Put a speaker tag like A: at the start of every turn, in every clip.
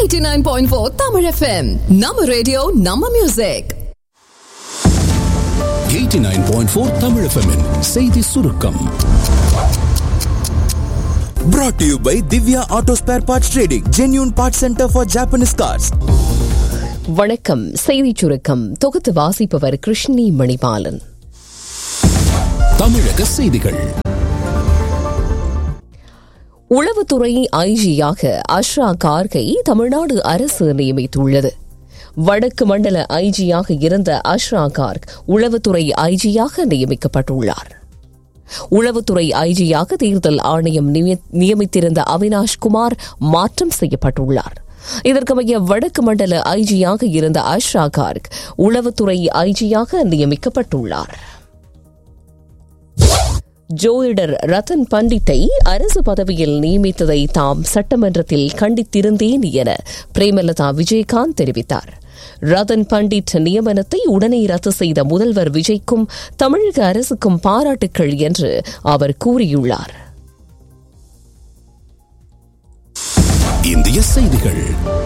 A: 89.4 Tamil FM. Nama radio, Nama music.
B: 89.4 Tamil FM -இன் செய்தி சுருக்கம்
C: Brought to you by Divya Auto Spare Parts Trading, genuine parts center for Japanese cars.
D: வணக்கம் செய்திச் சுருக்கம் தொகுத்து வாசிப்பவர் கிருஷ்ணி மணிபாலன்
B: தமிழக செய்திகள்
D: உளவுத்துறை ஐஜியாக அஷ்ரா கார்கை தமிழ்நாடு அரசு நியமித்துள்ளது வடக்கு மண்டல ஐஜியாக இருந்த அஷ்ரா கார்க் உளவுத்துறை ஐஜியாக நியமிக்கப்பட்டுள்ளார் உளவுத்துறை ஐஜியாக தேர்தல் ஆணையம் நிய- நியமித்திருந்த அவினாஷ் குமார் மாற்றம் செய்யப்பட்டுள்ளார் இதற்கமைய வடக்கு மண்டல ஐஜியாக இருந்த அஷ்ரா கார்க் உளவுத்துறை ஐஜியாக நியமிக்கப்பட்டுள்ளார் ஜோதிடர் ரத்தன் பண்டிட்டை அரசு பதவியில் நியமித்ததை தாம் சட்டமன்றத்தில் கண்டித்திருந்தேன் என பிரேமலதா விஜயகாந்த் தெரிவித்தார் ரத்தன் பண்டிட் நியமனத்தை உடனே ரத்து செய்த முதல்வர் விஜய்க்கும் தமிழக அரசுக்கும் பாராட்டுக்கள் என்று அவர் கூறியுள்ளார்
B: இந்திய செய்திகள்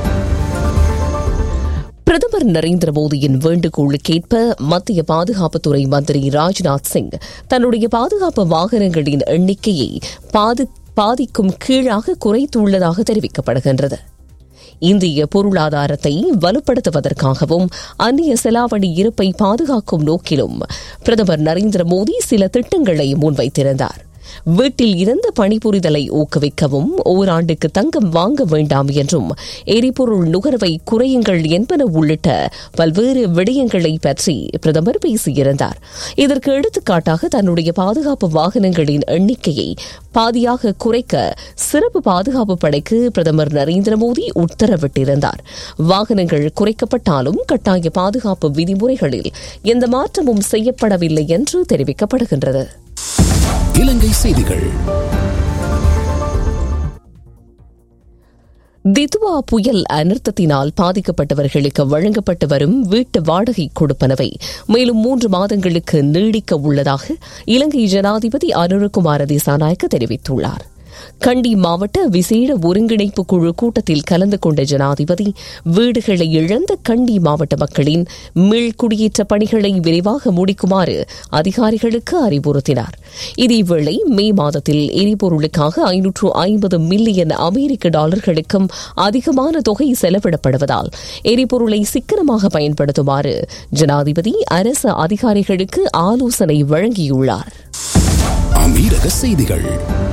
D: பிரதமர் நரேந்திர மோடியின் வேண்டுகோளுக்கேற்ப மத்திய பாதுகாப்புத்துறை மந்திரி ராஜ்நாத் சிங் தன்னுடைய பாதுகாப்பு வாகனங்களின் எண்ணிக்கையை பாது- பாதிக்கும் கீழாக குறைத்துள்ளதாக தெரிவிக்கப்படுகின்றது இந்திய பொருளாதாரத்தை வலுப்படுத்துவதற்காகவும் அந்நிய செலாவணி இருப்பை பாதுகாக்கும் நோக்கிலும் பிரதமர் நரேந்திர மோடி சில திட்டங்களை முன்வைத்திருந்தார் வீட்டில் இருந்து பணிபுரிதலை ஊக்குவிக்கவும் ஓராண்டுக்கு தங்கம் வாங்க வேண்டாம் என்றும் எரிபொருள் நுகர்வை குறையுங்கள் என்பன உள்ளிட்ட பல்வேறு விடயங்களை பற்றி பிரதமர் பேசியிருந்தார் இதற்கு எடுத்துக்காட்டாக தன்னுடைய பாதுகாப்பு வாகனங்களின் எண்ணிக்கையை பாதியாக குறைக்க சிறப்பு பாதுகாப்பு படைக்கு பிரதமர் நரேந்திர மோடி உத்தரவிட்டிருந்தார் வாகனங்கள் குறைக்கப்பட்டாலும் கட்டாய பாதுகாப்பு விதிமுறைகளில் எந்த மாற்றமும் செய்யப்படவில்லை என்று தெரிவிக்கப்படுகின்றது
B: இலங்கை செய்திகள்
D: தித்வா புயல் அனர்த்தத்தினால் பாதிக்கப்பட்டவர்களுக்கு வழங்கப்பட்டு வரும் வீட்டு வாடகை கொடுப்பனவை மேலும் மூன்று மாதங்களுக்கு நீடிக்க உள்ளதாக இலங்கை ஜனாதிபதி அனுரகுமார திசாநாயக்க தெரிவித்துள்ளார் கண்டி மாவட்ட விசேட ஒருங்கிணைப்பு குழு கூட்டத்தில் கலந்து கொண்ட ஜனாதிபதி வீடுகளை இழந்த கண்டி மாவட்ட மக்களின் மீள்குடியேற்ற பணிகளை விரைவாக முடிக்குமாறு அதிகாரிகளுக்கு அறிவுறுத்தினார் இதேவேளை மே மாதத்தில் எரிபொருளுக்காக ஐநூற்று ஐம்பது மில்லியன் அமெரிக்க டாலர்களுக்கும் அதிகமான தொகை செலவிடப்படுவதால் எரிபொருளை சிக்கனமாக பயன்படுத்துமாறு ஜனாதிபதி அரசு அதிகாரிகளுக்கு ஆலோசனை வழங்கியுள்ளார்
B: அமீரக செய்திகள்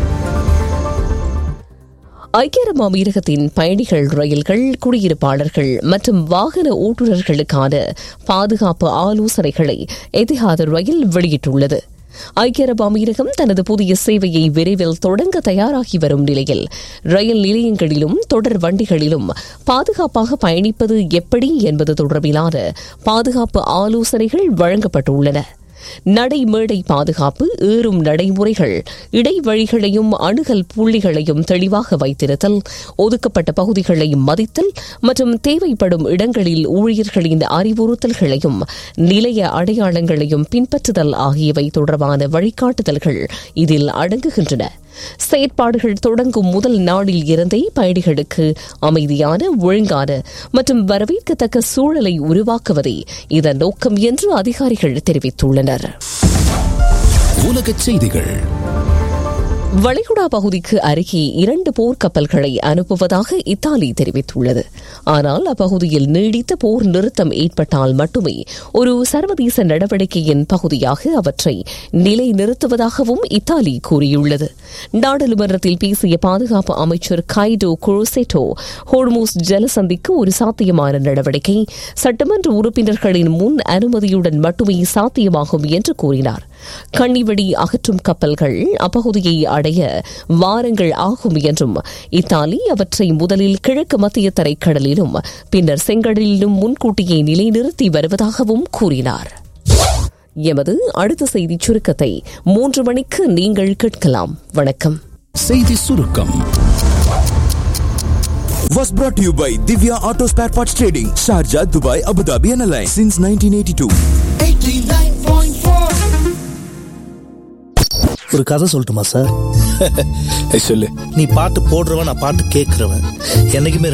D: ஐக்கிய அரபு அமீரகத்தின் பயணிகள் ரயில்கள் குடியிருப்பாளர்கள் மற்றும் வாகன ஓட்டுநர்களுக்கான பாதுகாப்பு ஆலோசனைகளை எதிஹாத் ரயில் வெளியிட்டுள்ளது ஐக்கிய அரபு அமீரகம் தனது புதிய சேவையை விரைவில் தொடங்க தயாராகி வரும் நிலையில் ரயில் நிலையங்களிலும் தொடர் வண்டிகளிலும் பாதுகாப்பாக பயணிப்பது எப்படி என்பது தொடர்பிலான பாதுகாப்பு ஆலோசனைகள் வழங்கப்பட்டுள்ளன நடைமேடை பாதுகாப்பு ஏறும் நடைமுறைகள் இடைவழிகளையும் அணுகல் புள்ளிகளையும் தெளிவாக வைத்திருத்தல் ஒதுக்கப்பட்ட பகுதிகளை மதித்தல் மற்றும் தேவைப்படும் இடங்களில் ஊழியர்களின் அறிவுறுத்தல்களையும் நிலைய அடையாளங்களையும் பின்பற்றுதல் ஆகியவை தொடர்பான வழிகாட்டுதல்கள் இதில் அடங்குகின்றன செயற்பாடுகள் தொடங்கும் முதல் நாளில் இருந்தே பயணிகளுக்கு அமைதியான ஒழுங்கான மற்றும் வரவேற்கத்தக்க சூழலை உருவாக்குவதே இதன் நோக்கம் என்று அதிகாரிகள் தெரிவித்துள்ளனர்
B: உலகச் செய்திகள்
D: வளைகுடா பகுதிக்கு அருகே இரண்டு போர்க்கப்பல்களை அனுப்புவதாக இத்தாலி தெரிவித்துள்ளது ஆனால் அப்பகுதியில் நீடித்த போர் நிறுத்தம் ஏற்பட்டால் மட்டுமே ஒரு சர்வதேச நடவடிக்கையின் பகுதியாக அவற்றை நிலை நிறுத்துவதாகவும் இத்தாலி கூறியுள்ளது நாடாளுமன்றத்தில் பேசிய பாதுகாப்பு அமைச்சர் கைடோ குரோசெட்டோ ஹோர்மூஸ் ஜலசந்திக்கு ஒரு சாத்தியமான நடவடிக்கை சட்டமன்ற உறுப்பினர்களின் முன் அனுமதியுடன் மட்டுமே சாத்தியமாகும் என்று கூறினார் கண்ணிவெடி அகற்றும் கப்பல்கள் அப்பகுதியை அடைய வாரங்கள் ஆகும் என்றும் இத்தாலி அவற்றை முதலில் கிழக்கு மத்திய தரைக்கடலிலும் பின்னர் செங்கடலிலும் முன்கூட்டியே நிலைநிறுத்தி வருவதாகவும் கூறினார் எமது அடுத்த செய்திச் சுருக்கத்தை மூன்று மணிக்கு நீங்கள் கேட்கலாம் வணக்கம்
B: செய்தி சுருக்கம்
C: Was brought to you by Divya Auto Spare Parts Trading, Sharjah, Dubai, Abu Dhabi, and Alliance since 1982.
E: ஒரு கதை சொல்லட்டுமா சார்
B: சொல்லு
E: நீ பாட்டு போடுறவன் நான் பாட்டு கேட்கிறவன் என்னைக்குமே